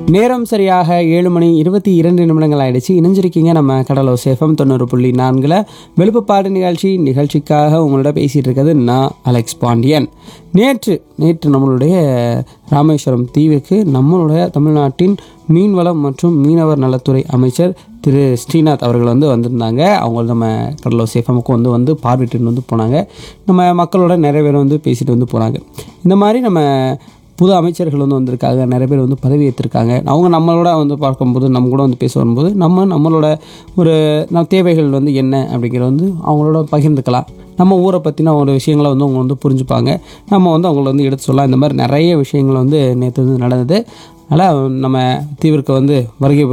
நேரம் சரியாக ஏழு மணி இருபத்தி இரண்டு நிமிடங்கள் ஆயிடுச்சு இணைஞ்சிருக்கீங்க நம்ம கடலோ சேஃபம் தொண்ணூறு புள்ளி நான்கில் வெளுப்புப்பாடு நிகழ்ச்சி நிகழ்ச்சிக்காக உங்களோட பேசிகிட்டு இருக்கிறது நான் அலெக்ஸ் பாண்டியன் நேற்று நேற்று நம்மளுடைய ராமேஸ்வரம் தீவுக்கு நம்மளுடைய தமிழ்நாட்டின் மீன்வளம் மற்றும் மீனவர் நலத்துறை அமைச்சர் திரு ஸ்ரீநாத் அவர்கள் வந்து வந்திருந்தாங்க அவங்க நம்ம கடலோ சேஃபமுக்கு வந்து வந்து பார்வையிட்டு வந்து போனாங்க நம்ம மக்களோட நிறைய பேர் வந்து பேசிட்டு வந்து போனாங்க இந்த மாதிரி நம்ம புது அமைச்சர்கள் வந்து வந்திருக்காங்க நிறைய பேர் வந்து பதவி ஏற்றிருக்காங்க அவங்க நம்மளோட வந்து பார்க்கும்போது நம்ம கூட வந்து பேச வரும்போது நம்ம நம்மளோட ஒரு நம்ம தேவைகள் வந்து என்ன அப்படிங்கிறத வந்து அவங்களோட பகிர்ந்துக்கலாம் நம்ம ஊரை பற்றின ஒரு விஷயங்களை வந்து அவங்க வந்து புரிஞ்சுப்பாங்க நம்ம வந்து அவங்கள வந்து எடுத்து சொல்லலாம் இந்த மாதிரி நிறைய விஷயங்கள் வந்து நேற்று வந்து நடந்தது அதனால் நம்ம தீவிற்கு வந்து வருகை